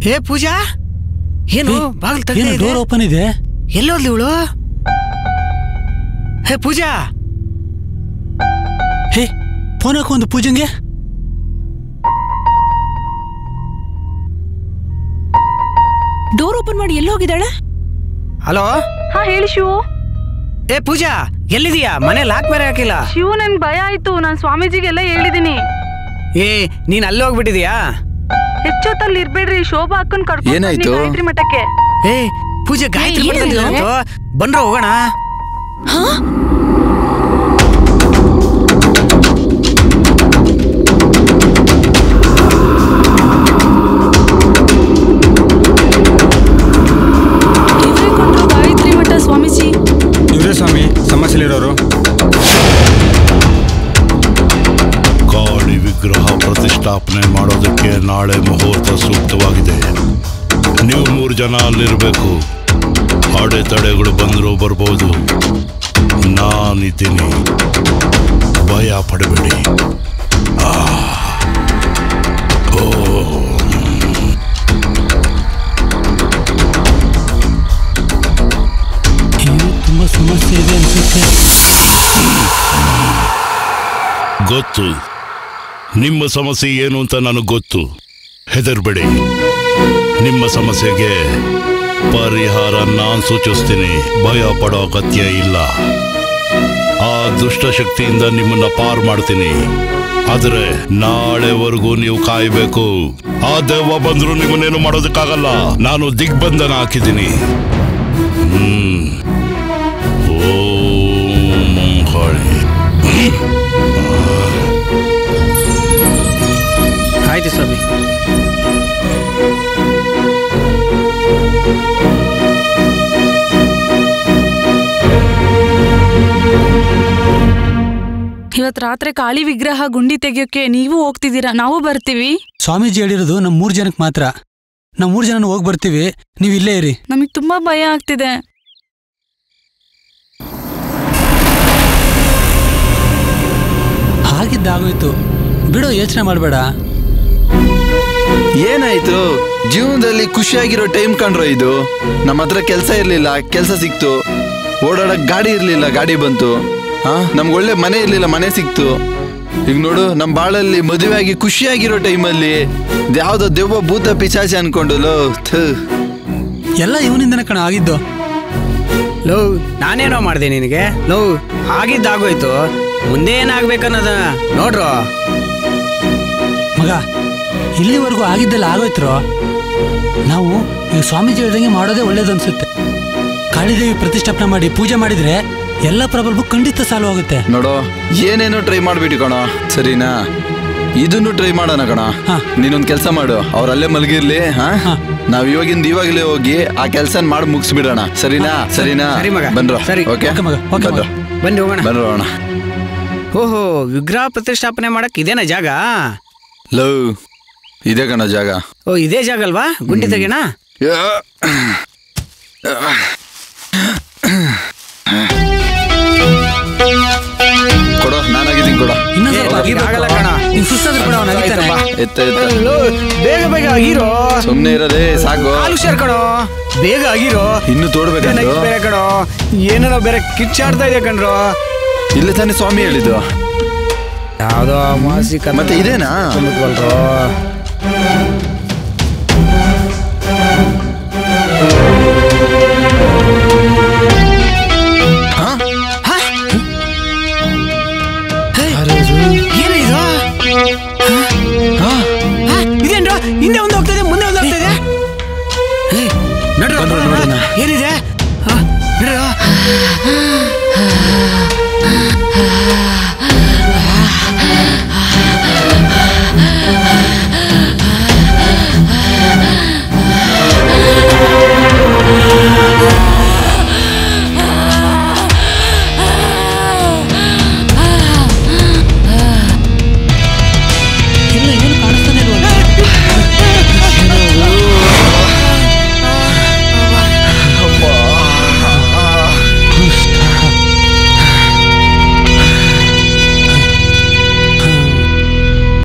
ಏ ಪೂಜಾ ಏನು ಬಾಗಿಲು ಏನು ತೆಗ್ದೇ ಡೋರ್ ಓಪನ್ ಇದೆ ಎಲ್ಲೋದ್ಲಿ ಇವಳು ಹೇ ಪೂಜಾ ಹೇ ಫೋನ್ ಹಾಕು ಒಂದು ಪೂಜಂಗೆ ಡೋರ್ ಓಪನ್ ಮಾಡಿ ಎಲ್ಲಿ ಹೋಗಿದ್ದಾಳೆ ಹಲೋ ಹಾ ಹೇಳಿ ಶಿವು ಏ ಪೂಜಾ ಎಲ್ಲಿದೀಯಾ ಮನೆ ಲಾಕ್ ಬೇರೆ ಹಾಕಿಲ್ಲ ಶಿವು ನನ್ಗೆ ಭಯ ಆಯ್ತು ನಾನು ಸ್ವಾಮೀಜಿಗೆಲ್ಲ ಹೇಳಿದೀನಿ ಏ ನೀನ್ ಅಲ್ಲಿ ಹೋಗ್ಬಿಟ್ಟಿದ್ಯಾ ಹೆಚ್ಚೊತ್ತಲ್ಲಿ ಇರ್ಬೇಡ್ರಿ ಶೋಭಾ ಅಕ್ಕನ್ ಕರ್ಕೊಂಡು ಬನ್ನಿ ಏನಾಯ್ತು? ಗಾಯತ್ರಿ ಮಠಕ್ಕೆ ಏ ಪೂಜೆ ಗಾಯತ್ರಿ ಏನಿದೆ? ಮಠದಲ್ಲಿ ಇರೋದು. ಬಂದ್ರ ಹೋಗೋಣ ಇವ್ರೇ ಕೊಂಡ್ರು ಗಾಯತ್ರಿ ಮಠ ಸ್ವಾಮೀಜಿ ಇವರೇ ಸ್ವಾಮಿ ಸಮಸ್ಯೆಲಿರೋರು ಕಾಳಿ ವಿಗ್ರಹ ಪ್ರತಿಷ್ಠಾಪನೆ ಮಾಡೋದಕ್ಕೆ ನಾಳೆ ಮುಹೂರ್ತ ಸೂಕ್ತವಾಗಿದೆ ನೀವು ಮೂರು ಜನ ಅಲ್ಲಿರಬೇಕು ಅಡೆತಡೆಗಳು ಬಂದರೂ ಬರ್ಬೋದು ನಾನಿದ್ದೀನಿ ಭಯ ಪಡಬೇಡಿ ಆ. ಓ ಏನು ತುಂಬಾ ಸಮಸ್ಯೆ ಇದೆ ಅನ್ಸುತ್ತೆ ಗೊತ್ತು ನಿಮ್ಮ ಸಮಸ್ಯೆ ಏನು ಅಂತ ನನಗೆ ಗೊತ್ತು ಹೆದರ್ಬೇಡಿ ನಿಮ್ಮ ಸಮಸ್ಯೆಗೆ ಪರಿಹಾರ ನಾನು ಸೂಚಿಸ್ತೀನಿ ಭಯ ಪಡೋ ಅಗತ್ಯ ಇಲ್ಲ ಆ ದುಷ್ಟಶಕ್ತಿಯಿಂದ ನಿಮ್ಮನ್ನ ಪಾರ್ ಮಾಡ್ತೀನಿ ಆದರೆ ನಾಳೆವರೆಗೂ ನೀವು ಕಾಯಬೇಕು ಆ ದೆವ್ವ ಬಂದ್ರು ನಿಮ್ಮನ್ನೇನು ಮಾಡೋದಕ್ಕಾಗಲ್ಲ ನಾನು ದಿಗ್ಬಂಧನ ಹಾಕಿದ್ದೀನಿ ಹ್ಮ್ ಓಂ ಮಂಗಳೇ ಆಯ್ತು ಸ್ವಾಮಿ ಇವತ್ ರಾತ್ರಿ ಕಾಳಿ ವಿಗ್ರಹ ಗುಂಡಿ ತೆಗಿಯೋಕೆ ನೀವು ಹೋಗ್ತಿದ್ದೀರಾ ನಾವು ಬರ್ತೀವಿ ಸ್ವಾಮೀಜಿ ಹೇಳಿರೋದು ನಮ್ಮ ಮೂರು ಜನಕ್ಕೆ ಮಾತ್ರ ನಾವು ಮೂರು ಜನ ಹೋಗಿ ಬರ್ತೀವಿ ನೀವು ಇಲ್ಲೇ ಇರಿ ನಮಗ್ ತುಂಬಾ ಭಯ ಆಗ್ತಿದೆ ಹಾಗಿದ್ದಾಗೋಯ್ತು ಬಿಡು ಯೋಚನೆ ಮಾಡಬೇಡ ಏನಾಯ್ತು ಜೀವನದಲ್ಲಿ ಖುಷಿಯಾಗಿರೋ ಟೈಮ್ ಕಂಡ್ರೋ ಇದು ನಮ್ಮ ಹತ್ರ ಕೆಲಸ ಇರ್ಲಿಲ್ಲ ಕೆಲಸ ಸಿಕ್ತು ಓಡಾಡಕ್ ಗಾಡಿ ಇರ್ಲಿಲ್ಲ ಗಾಡಿ ಬಂತು ಹಾ ನಮ್ಗೆ ಒಳ್ಳೆ ಮನೆ ಇರ್ಲಿಲ್ಲ ಮನೆ ಸಿಕ್ತು ಈಗ ನೋಡು ನಮ್ಮ ಬಾಳಲ್ಲಿ ಮದುವೆ ಆಗಿ ಖುಷಿಯಾಗಿರೋ ಟೈಮಲ್ಲಿ ಯಾವ್ದೋ ದೆವ್ವ ಭೂತ ಪಿಚಾಚಿ ಅನ್ಕೊಂಡು ಲೋ ಥು. ಎಲ್ಲ ಇವನಿಂದನೇ ಕಣ ಆಗಿದ್ದು ಲೋ ನಾನೇನೋ ಮಾಡಿದೆ ನಿನಗೆ ಲೋ ಆಗಿದ್ದಾಗೋಯ್ತು ಮುಂದೆ ಏನಾಗ್ಬೇಕನ್ನೋದ ನೋಡ್ರು ಮಗ ಇಲ್ಲಿವರೆಗೂ ಆಗಿದ್ದೆಲ್ಲ ಆಗೋಯ್ತ್ರೋ ನಾವು ಈ ಸ್ವಾಮೀಜಿ ಹೇಳ್ದಂಗೆ ಮಾಡೋದೇ ಒಳ್ಳೇದು ಅನ್ಸುತ್ತೆ ಕಾಳಿದೇವಿ ಪ್ರತಿಷ್ಠಾಪನೆ ಮಾಡಿ ಪೂಜೆ ಮಾಡಿದ್ರೆ ಎಲ್ಲ ಪ್ರಬಲ್ಭ ಖಂಡಿತ ಸಾಲ್ವ್ ಆಗುತ್ತೆ ನೋಡೋ ಏನೇನೋ ಟ್ರೈ ಮಾಡ್ಬಿಟ್ಟು ಕಣ ಸರಿನಾ ಇದನ್ನು ಟ್ರೈ ಮಾಡೋಣ ಕಣ ಹಾ. ನೀನೊಂದ್ ಕೆಲಸ ಮಾಡು ಅವ್ರ ಅಲ್ಲೇ ಮಲಗಿರ್ಲಿ ಹಾ ಹಾ. ನಾವ್ ಇವಾಗಿಂದ ಇವಾಗಲೇ ಹೋಗಿ ಆ ಕೆಲಸ ಮಾಡಿ ಮುಗಿಸ್ಬಿಡೋಣ ಸರಿನಾ ಸರಿನಾ ಸರಿ ಮಗ. ಬನ್ರೋ ಸರಿ. ಓಕೆ ಓಕೆ ಮಗ, ಓಕೆ ಮಗ. ಬನ್ರೋ ಬನ್ನಿ ಹೋಗೋಣ ಬನ್ರೋ ಅಣ್ಣ ಓಹೋ ವಿಗ್ರಹ ಪ್ರತಿಷ್ಠಾಪನೆ ಮಾಡಕ್ ಇದೇನ ಜಾಗ ಲವ್ ಇದೆ ಕಣ ಜಾಗ ಓ ಇದೇ ಜಾಗ ಅಲ್ವಾ ಗುಂಡಿ ತೆಗೆಣ ಕೊಡೋ ನಾನಾಗಿದ್ದೀನಿ ಕೊಡೋ ಇನ್ನೊಂದ್ ಏ, ಸ್ವಲ್ಪ ತೆಗಿಬೇಕು. ಆಗಲ್ಲ ಕಣ. ನೀನ್ ಸುಸ್ತಾದ್ರೆ ಕೂಡ ಅವ್ನು ಆಯ್ತು ಅಗಿತಾನೆ. ಬಾ. ಎತ್ತ ಎತ್ತ ಲೋ, ಬೇಗ ಬೇಗ ಆಗಿರೋ ಸುಮ್ನೆ ಇರೋದೇ ಸಾಕು ಹಾಲು ಸೇರ್ಕಣೋ ಬೇಗ ಆಗಿರೋ ಇನ್ನು ತೋಡ್ಬೇಕಂತ ಏನಾಯ್ತು ಬೇರೆ ಕಣೋ ಏನೇನೋ ಬೇರೆ ಕಿಚ್ಚಾಡ್ತಾ ಇದೆ ಕಣ್ರೋ ಇಲ್ಲ ತಾನೇ ಸ್ವಾಮಿ ಹೇಳಿದ್ದು ಯಾವ್ದೋ ಮಾಸಿಕ ಮತ್ತೆ ಇದೇನಾ? ತುಂಬಿದ್ವಲ್ರೋ